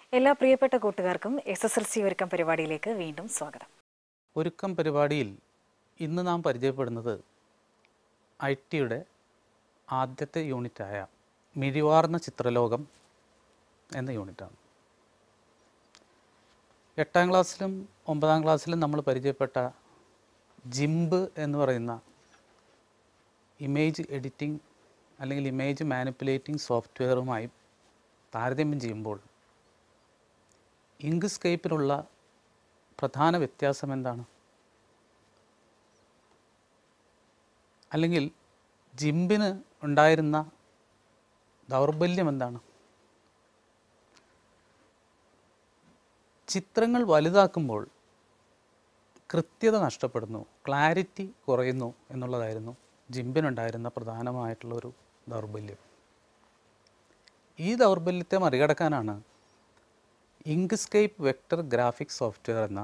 എല്ലാ പ്രിയപ്പെട്ട കൂട്ടുകാർക്കും എസ് എസ് എൽ സി ഒരുക്കം പരിപാടിയിലേക്ക് വീണ്ടും സ്വാഗതം ഒരുക്കം പരിപാടിയിൽ ഇന്ന് നാം പരിചയപ്പെടുന്നത് ഐ ടിയുടെ ആദ്യത്തെ യൂണിറ്റായ മിഴിവാർന്ന ചിത്രലോകം എന്ന യൂണിറ്റാണ് എട്ടാം ക്ലാസ്സിലും ഒമ്പതാം ക്ലാസ്സിലും നമ്മൾ പരിചയപ്പെട്ട ജിംബ് എന്ന് പറയുന്ന ഇമേജ് എഡിറ്റിംഗ് അല്ലെങ്കിൽ ഇമേജ് മാനിപ്പുലേറ്റിംഗ് സോഫ്റ്റ്വെയറുമായി താരതമ്യം ചെയ്യുമ്പോൾ ഇങ്ക്സ്കേപ്പിലുള്ള പ്രധാന വ്യത്യാസം എന്താണ് അല്ലെങ്കിൽ ജിംബിന് ഉണ്ടായിരുന്ന ദൗർബല്യം എന്താണ് ചിത്രങ്ങൾ വലുതാക്കുമ്പോൾ കൃത്യത നഷ്ടപ്പെടുന്നു ക്ലാരിറ്റി കുറയുന്നു എന്നുള്ളതായിരുന്നു ജിംബിനുണ്ടായിരുന്ന പ്രധാനമായിട്ടുള്ളൊരു ദൗർബല്യം ഈ ദൗർബല്യത്തെ മറികടക്കാനാണ് ഇങ്ക്സ്കേപ്പ് വെക്ടർ ഗ്രാഫിക്സ് സോഫ്റ്റ്വെയർ എന്ന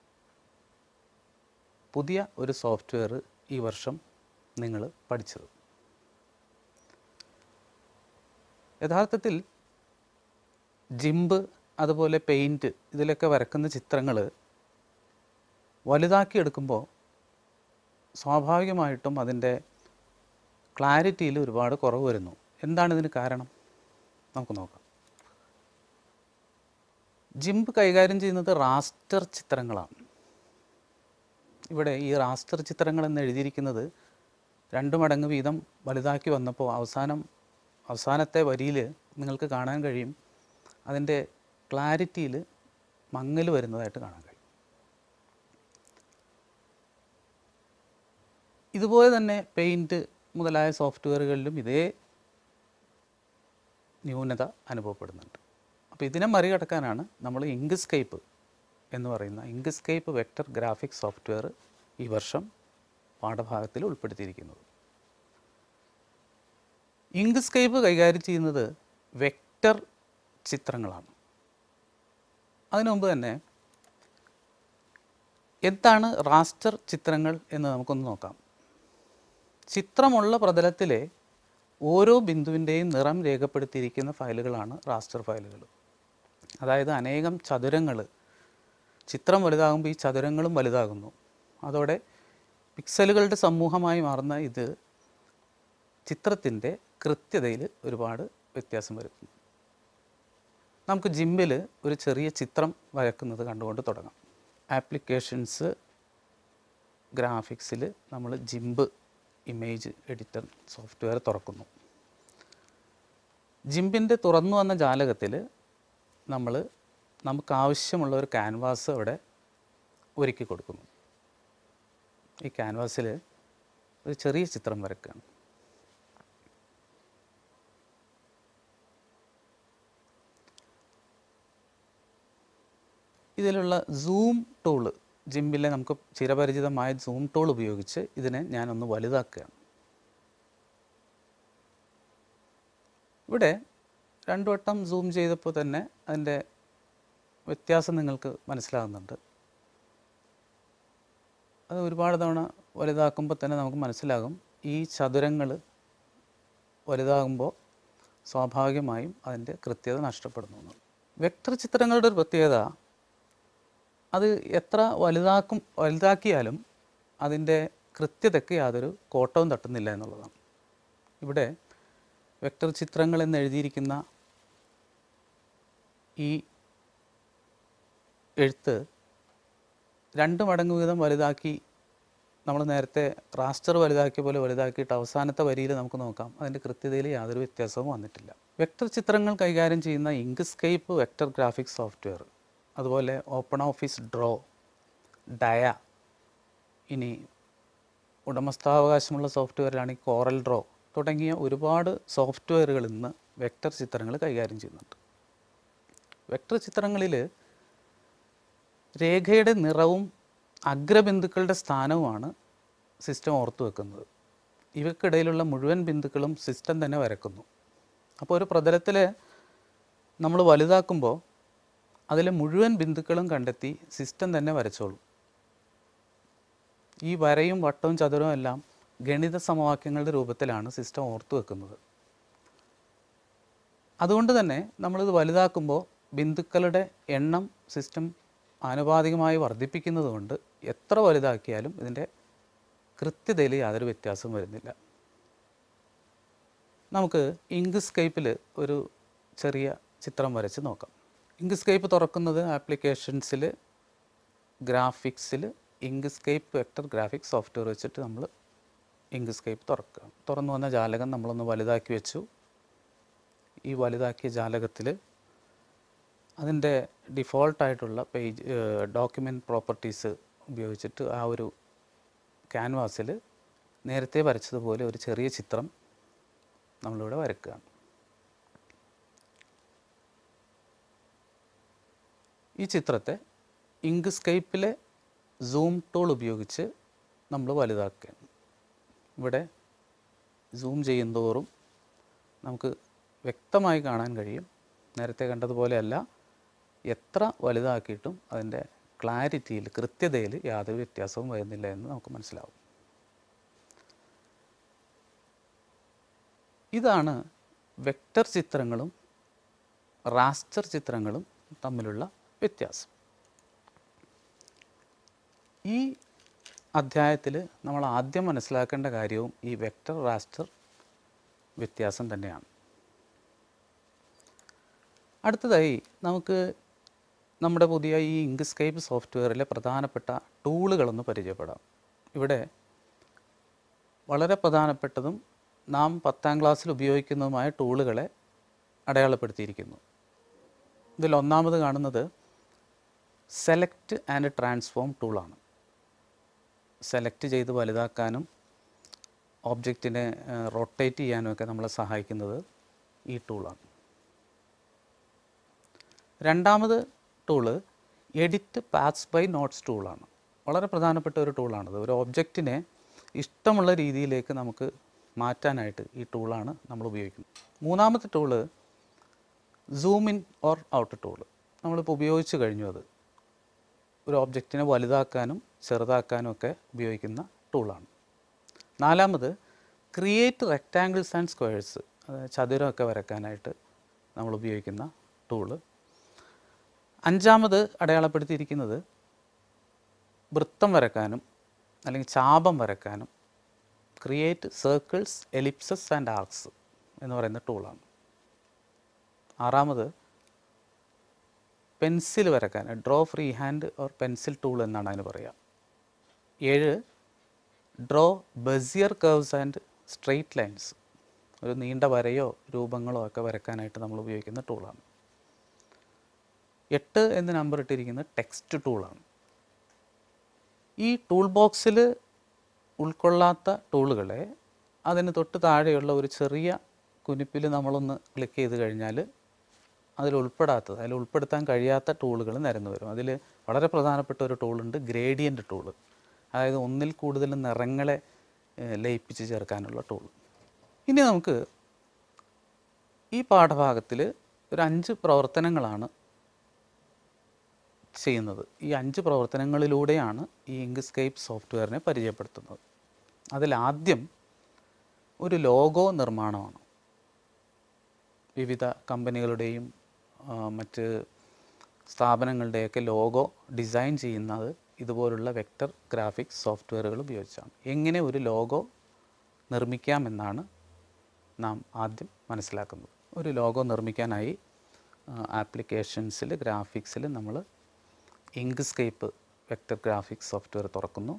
പുതിയ ഒരു സോഫ്റ്റ്വെയർ ഈ വർഷം നിങ്ങൾ പഠിച്ചത് യഥാർത്ഥത്തിൽ ജിംബ് അതുപോലെ പെയിൻറ്റ് ഇതിലൊക്കെ വരക്കുന്ന ചിത്രങ്ങൾ വലുതാക്കിയെടുക്കുമ്പോൾ സ്വാഭാവികമായിട്ടും അതിൻ്റെ ക്ലാരിറ്റിയിൽ ഒരുപാട് കുറവ് വരുന്നു എന്താണ് ഇതിന് കാരണം നമുക്ക് നോക്കാം ജിംബ് കൈകാര്യം ചെയ്യുന്നത് റാസ്റ്റർ ചിത്രങ്ങളാണ് ഇവിടെ ഈ റാസ്റ്റർ ചിത്രങ്ങൾ എന്ന് എഴുതിയിരിക്കുന്നത് രണ്ട് മടങ്ങ് വീതം വലുതാക്കി വന്നപ്പോൾ അവസാനം അവസാനത്തെ വരിയിൽ നിങ്ങൾക്ക് കാണാൻ കഴിയും അതിൻ്റെ ക്ലാരിറ്റിയിൽ മങ്ങൽ വരുന്നതായിട്ട് കാണാൻ കഴിയും ഇതുപോലെ തന്നെ പെയിൻറ്റ് മുതലായ സോഫ്റ്റ്വെയറുകളിലും ഇതേ ന്യൂനത അനുഭവപ്പെടുന്നുണ്ട് അപ്പോൾ ഇതിനെ മറികടക്കാനാണ് നമ്മൾ ഇങ്ക്സ്കേപ്പ് എന്ന് പറയുന്ന ഇങ്ക്സ്കേപ്പ് വെക്ടർ ഗ്രാഫിക്സ് സോഫ്റ്റ്വെയർ ഈ വർഷം പാഠഭാഗത്തിൽ ഉൾപ്പെടുത്തിയിരിക്കുന്നത് ഇങ്ക്സ്കേപ്പ് കൈകാര്യം ചെയ്യുന്നത് വെക്ടർ ചിത്രങ്ങളാണ് അതിനു മുമ്പ് തന്നെ എന്താണ് റാസ്റ്റർ ചിത്രങ്ങൾ എന്ന് നമുക്കൊന്ന് നോക്കാം ചിത്രമുള്ള പ്രതലത്തിലെ ഓരോ ബിന്ദുവിൻ്റെയും നിറം രേഖപ്പെടുത്തിയിരിക്കുന്ന ഫയലുകളാണ് റാസ്റ്റർ ഫയലുകൾ അതായത് അനേകം ചതുരങ്ങൾ ചിത്രം വലുതാകുമ്പോൾ ഈ ചതുരങ്ങളും വലുതാകുന്നു അതോടെ പിക്സലുകളുടെ സമൂഹമായി മാറുന്ന ഇത് ചിത്രത്തിൻ്റെ കൃത്യതയിൽ ഒരുപാട് വ്യത്യാസം വരുത്തുന്നു നമുക്ക് ജിമ്മിൽ ഒരു ചെറിയ ചിത്രം വരക്കുന്നത് കണ്ടുകൊണ്ട് തുടങ്ങാം ആപ്ലിക്കേഷൻസ് ഗ്രാഫിക്സിൽ നമ്മൾ ജിംബ് ഇമേജ് എഡിറ്റർ സോഫ്റ്റ്വെയർ തുറക്കുന്നു ജിംബിൻ്റെ തുറന്നു വന്ന ജാലകത്തിൽ നമ്മൾ നമുക്ക് ആവശ്യമുള്ള ഒരു ക്യാൻവാസ് അവിടെ ഒരുക്കി കൊടുക്കുന്നു ഈ ക്യാൻവാസിൽ ഒരു ചെറിയ ചിത്രം വരയ്ക്കുകയാണ് ഇതിലുള്ള സൂം ടൂള് ജിമ്മിലെ നമുക്ക് ചിരപരിചിതമായ സൂം ടൂൾ ഉപയോഗിച്ച് ഇതിനെ ഞാനൊന്ന് വലുതാക്കുകയാണ് ഇവിടെ രണ്ടു വട്ടം സൂം ചെയ്തപ്പോൾ തന്നെ അതിൻ്റെ വ്യത്യാസം നിങ്ങൾക്ക് മനസ്സിലാകുന്നുണ്ട് അത് ഒരുപാട് തവണ വലുതാക്കുമ്പോൾ തന്നെ നമുക്ക് മനസ്സിലാകും ഈ ചതുരങ്ങൾ വലുതാകുമ്പോൾ സ്വാഭാവികമായും അതിൻ്റെ കൃത്യത നഷ്ടപ്പെടുന്നു എന്നുള്ളത്. വെക്ടർ ചിത്രങ്ങളുടെ ഒരു പ്രത്യേകത അത് എത്ര വലുതാക്കും വലുതാക്കിയാലും അതിൻ്റെ കൃത്യതയ്ക്ക് യാതൊരു കോട്ടവും തട്ടുന്നില്ല എന്നുള്ളതാണ് ഇവിടെ വെക്ടർ ചിത്രങ്ങൾ എന്ന് എഴുതിയിരിക്കുന്ന ഈ എഴുത്ത് രണ്ട് മടങ്ങ് വീതം വലുതാക്കി നമ്മൾ നേരത്തെ റാസ്റ്റർ വലുതാക്കിയ പോലെ വലുതാക്കിയിട്ട് അവസാനത്തെ വരിയിൽ നമുക്ക് നോക്കാം അതിൻ്റെ കൃത്യതയിൽ യാതൊരു വ്യത്യാസവും വന്നിട്ടില്ല വെക്ടർ ചിത്രങ്ങൾ കൈകാര്യം ചെയ്യുന്ന ഇങ്ക്സ്കേപ്പ് വെക്ടർ ഗ്രാഫിക്സ് സോഫ്റ്റ്വെയർ അതുപോലെ ഓപ്പൺ ഓഫീസ് ഡ്രോ ഡയ ഇനി ഉടമസ്ഥാവകാശമുള്ള സോഫ്റ്റ്വെയറിലാണ് ഈ കോറൽ ഡ്രോ തുടങ്ങിയ ഒരുപാട് സോഫ്റ്റ്വെയറുകൾ ഇന്ന് വെക്ടർ ചിത്രങ്ങൾ കൈകാര്യം ചെയ്യുന്നുണ്ട് വെക്ടർ ചിത്രങ്ങളിൽ രേഖയുടെ നിറവും അഗ്രബിന്ദുക്കളുടെ സ്ഥാനവുമാണ് സിസ്റ്റം ഓർത്തു വെക്കുന്നത് ഇവയ്ക്കിടയിലുള്ള മുഴുവൻ ബിന്ദുക്കളും സിസ്റ്റം തന്നെ വരക്കുന്നു അപ്പോൾ ഒരു പ്രതലത്തിൽ നമ്മൾ വലുതാക്കുമ്പോൾ അതിലെ മുഴുവൻ ബിന്ദുക്കളും കണ്ടെത്തി സിസ്റ്റം തന്നെ വരച്ചോളും ഈ വരയും വട്ടവും ചതുരവും എല്ലാം ഗണിത സമവാക്യങ്ങളുടെ രൂപത്തിലാണ് സിസ്റ്റം ഓർത്തു വെക്കുന്നത് അതുകൊണ്ട് തന്നെ നമ്മളിത് വലുതാക്കുമ്പോൾ ബിന്ദുക്കളുടെ എണ്ണം സിസ്റ്റം ആനുപാതികമായി വർദ്ധിപ്പിക്കുന്നത് കൊണ്ട് എത്ര വലുതാക്കിയാലും ഇതിൻ്റെ കൃത്യതയിൽ യാതൊരു വ്യത്യാസവും വരുന്നില്ല നമുക്ക് ഇങ്ക്സ്കേപ്പിൽ ഒരു ചെറിയ ചിത്രം വരച്ച് നോക്കാം ഇങ്ക്സ്കേപ്പ് തുറക്കുന്നത് ആപ്ലിക്കേഷൻസിൽ ഗ്രാഫിക്സിൽ ഇങ്ക്സ്കേപ്പ് വെക്ടർ ഗ്രാഫിക്സ് സോഫ്റ്റ്വെയർ വെച്ചിട്ട് നമ്മൾ ഇങ്ക്സ്കേപ്പ് തുറക്കുക തുറന്നു വന്ന ജാലകം നമ്മളൊന്ന് വലുതാക്കി വെച്ചു ഈ വലുതാക്കിയ ജാലകത്തിൽ അതിൻ്റെ ഡിഫോൾട്ടായിട്ടുള്ള പേജ് ഡോക്യുമെൻറ്റ് പ്രോപ്പർട്ടീസ് ഉപയോഗിച്ചിട്ട് ആ ഒരു ക്യാൻവാസിൽ നേരത്തെ വരച്ചതുപോലെ ഒരു ചെറിയ ചിത്രം നമ്മളിവിടെ വരക്കുകയാണ് ഈ ചിത്രത്തെ ഇങ്ക്സ്കേപ്പിലെ സൂം ടൂൾ ഉപയോഗിച്ച് നമ്മൾ വലുതാക്കുകയാണ് ഇവിടെ സൂം ചെയ്യുന്തോറും നമുക്ക് വ്യക്തമായി കാണാൻ കഴിയും നേരത്തെ കണ്ടതുപോലെയല്ല എത്ര വലുതാക്കിയിട്ടും അതിൻ്റെ ക്ലാരിറ്റിയിൽ കൃത്യതയിൽ യാതൊരു വ്യത്യാസവും വരുന്നില്ല എന്ന് നമുക്ക് മനസ്സിലാവും ഇതാണ് വെക്റ്റർ ചിത്രങ്ങളും റാസ്റ്റർ ചിത്രങ്ങളും തമ്മിലുള്ള വ്യത്യാസം ഈ അധ്യായത്തിൽ നമ്മൾ ആദ്യം മനസ്സിലാക്കേണ്ട കാര്യവും ഈ വെക്റ്റർ റാസ്റ്റർ വ്യത്യാസം തന്നെയാണ് അടുത്തതായി നമുക്ക് നമ്മുടെ പുതിയ ഈ ഇങ്ക്സ്കേപ്പ് സോഫ്റ്റ്വെയറിലെ പ്രധാനപ്പെട്ട ടൂളുകളൊന്ന് പരിചയപ്പെടാം ഇവിടെ വളരെ പ്രധാനപ്പെട്ടതും നാം പത്താം ക്ലാസ്സിൽ ഉപയോഗിക്കുന്നതുമായ ടൂളുകളെ അടയാളപ്പെടുത്തിയിരിക്കുന്നു ഇതിൽ ഒന്നാമത് കാണുന്നത് സെലക്ട് ആൻഡ് ട്രാൻസ്ഫോം ടൂളാണ് സെലക്ട് ചെയ്ത് വലുതാക്കാനും ഓബ്ജക്റ്റിനെ റൊട്ടേറ്റ് ചെയ്യാനും ഒക്കെ നമ്മളെ സഹായിക്കുന്നത് ഈ ടൂളാണ് രണ്ടാമത് tool edit paths by nodes ടൂളാണ് വളരെ പ്രധാനപ്പെട്ട ഒരു ടൂളാണിത് ഒരു ഒബ്ജക്റ്റിനെ ഇഷ്ടമുള്ള രീതിയിലേക്ക് നമുക്ക് മാറ്റാനായിട്ട് ഈ ടൂളാണ് നമ്മൾ ഉപയോഗിക്കുന്നത് മൂന്നാമത്തെ tool zoom in or out tool നമ്മളിപ്പോൾ ഉപയോഗിച്ച് കഴിഞ്ഞു അത് ഒരു ഒബ്ജക്റ്റിനെ വലുതാക്കാനും ചെറുതാക്കാനും ഒക്കെ ഉപയോഗിക്കുന്ന ടൂളാണ് നാലാമത് ക്രിയേറ്റ് റെക്റ്റാങ്കിൾസ് ആൻഡ് സ്ക്വയേഴ്സ് അതായത് ചതുരമൊക്കെ വരയ്ക്കാനായിട്ട് നമ്മൾ ഉപയോഗിക്കുന്ന ടൂള് അഞ്ചാമത് അടയാളപ്പെടുത്തിയിരിക്കുന്നത് വൃത്തം വരക്കാനും അല്ലെങ്കിൽ ചാപം വരക്കാനും create circles ellipses and arcs എന്ന് പറയുന്ന ടൂളാണ് ആറാമത് പെൻസിൽ വരക്കാൻ draw free hand or pencil tool എന്നാണ് അതിന് പറയുക ഏഴ് draw bezier curves and straight lines ഒരു നീണ്ട വരയോ രൂപങ്ങളോ ഒക്കെ വരക്കാനായിട്ട് നമ്മൾ ഉപയോഗിക്കുന്ന ടൂളാണ് എട്ട് എന്ന് നമ്പർ ഇട്ടിരിക്കുന്നത് ടെക്സ്റ്റ് ടൂളാണ് ഈ ടൂൾ ബോക്സിൽ ഉൾക്കൊള്ളാത്ത ടൂളുകളെ അതിന് തൊട്ട് താഴെയുള്ള ഒരു ചെറിയ കുനിപ്പിൽ നമ്മളൊന്ന് ക്ലിക്ക് ചെയ്ത് കഴിഞ്ഞാൽ അതിൽ ഉൾപ്പെടാത്തത് അതിൽ ഉൾപ്പെടുത്താൻ കഴിയാത്ത ടൂളുകൾ നിരന്നു വരും അതിൽ വളരെ പ്രധാനപ്പെട്ട ഒരു ടൂളുണ്ട് ഗ്രേഡിയൻ്റ് ടൂള് അതായത് ഒന്നിൽ കൂടുതൽ നിറങ്ങളെ ഏഹ്, ലയിപ്പിച്ച് ചേർക്കാനുള്ള ടൂൾ ഇനി നമുക്ക് ഈ പാഠഭാഗത്തിൽ ഒരു അഞ്ച് പ്രവർത്തനങ്ങളാണ് ചെയ്യുന്നത് ഈ അഞ്ച് പ്രവർത്തനങ്ങളിലൂടെയാണ് ഈ ഇങ്ക്സ്കേപ്പ് സോഫ്റ്റ്വെയറിനെ പരിചയപ്പെടുത്തുന്നത് അതിലാദ്യം ഒരു ലോഗോ നിർമ്മാണമാണ് വിവിധ കമ്പനികളുടെയും ആ, മറ്റ് സ്ഥാപനങ്ങളുടെയൊക്കെ ലോഗോ ഡിസൈൻ ചെയ്യുന്നത് ഇതുപോലുള്ള വെക്റ്റർ ഗ്രാഫിക്സ് സോഫ്റ്റ്വെയറുകൾ ഉപയോഗിച്ചാണ് എങ്ങനെ ഒരു ലോഗോ നിർമ്മിക്കാമെന്നാണ് നാം ആദ്യം മനസ്സിലാക്കുന്നത് ഒരു ലോഗോ നിർമ്മിക്കാനായി ആപ്ലിക്കേഷൻസിൽ ഗ്രാഫിക്സിൽ നമ്മൾ ഇങ്ക്സ്കേപ്പ് വെക്റ്റർ ഗ്രാഫിക്സ് സോഫ്റ്റ്വെയർ തുറക്കുന്നു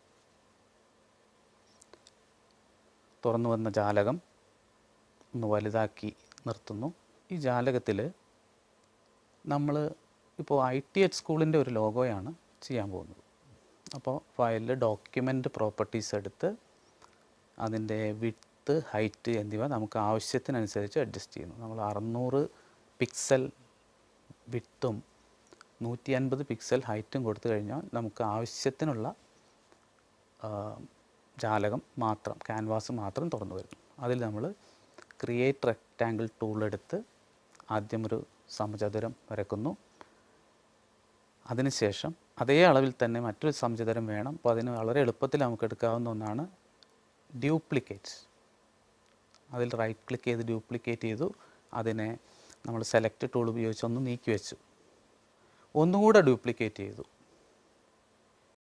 തുറന്നു വന്ന ജാലകം ഒന്ന് വലുതാക്കി നിർത്തുന്നു ഈ ജാലകത്തിൽ നമ്മൾ ഇപ്പോൾ ഐ ടി എച്ച് സ്കൂളിൻ്റെ ഒരു ലോഗോയാണ് ചെയ്യാൻ പോകുന്നത് അപ്പോൾ ഫയലിൽ ഡോക്യുമെൻ്റ് പ്രോപ്പർട്ടീസ് എടുത്ത് അതിൻ്റെ വിഡ്ത്ത് ഹൈറ്റ് എന്നിവ നമുക്ക് ആവശ്യത്തിനനുസരിച്ച് അഡ്ജസ്റ്റ് ചെയ്യുന്നു നമ്മൾ അറുന്നൂറ് പിക്സൽ വിഡ്ത്തും നൂറ്റി അൻപത് പിക്സൽ ഹൈറ്റും കൊടുത്തു കഴിഞ്ഞാൽ നമുക്ക് ആവശ്യത്തിനുള്ള ആ, ജാലകം മാത്രം ക്യാൻവാസ് മാത്രം തുറന്നു വരുന്നു അതിൽ നമ്മൾ ക്രിയേറ്റ് റെക്റ്റാങ്കിൾ ടൂൾ എടുത്ത് ആദ്യം ഒരു സമചതുരം വരക്കുന്നു അതിനുശേഷം അതേ അളവിൽ തന്നെ മറ്റൊരു സമചതുരം വേണം അപ്പോൾ അതിന് വളരെ എളുപ്പത്തിൽ നമുക്ക് എടുക്കാവുന്ന ഒന്നാണ് ഡ്യൂപ്ലിക്കേറ്റ് അതിൽ റൈറ്റ് ക്ലിക്ക് ചെയ്ത് ഡ്യൂപ്ലിക്കേറ്റ് ചെയ്തു അതിനെ നമ്മൾ സെലക്ട് ടൂൾ ഉപയോഗിച്ച് ഒന്ന് നീക്കി വെച്ചു ഒന്നുകൂടെ ഡ്യൂപ്ലിക്കേറ്റ് ചെയ്തു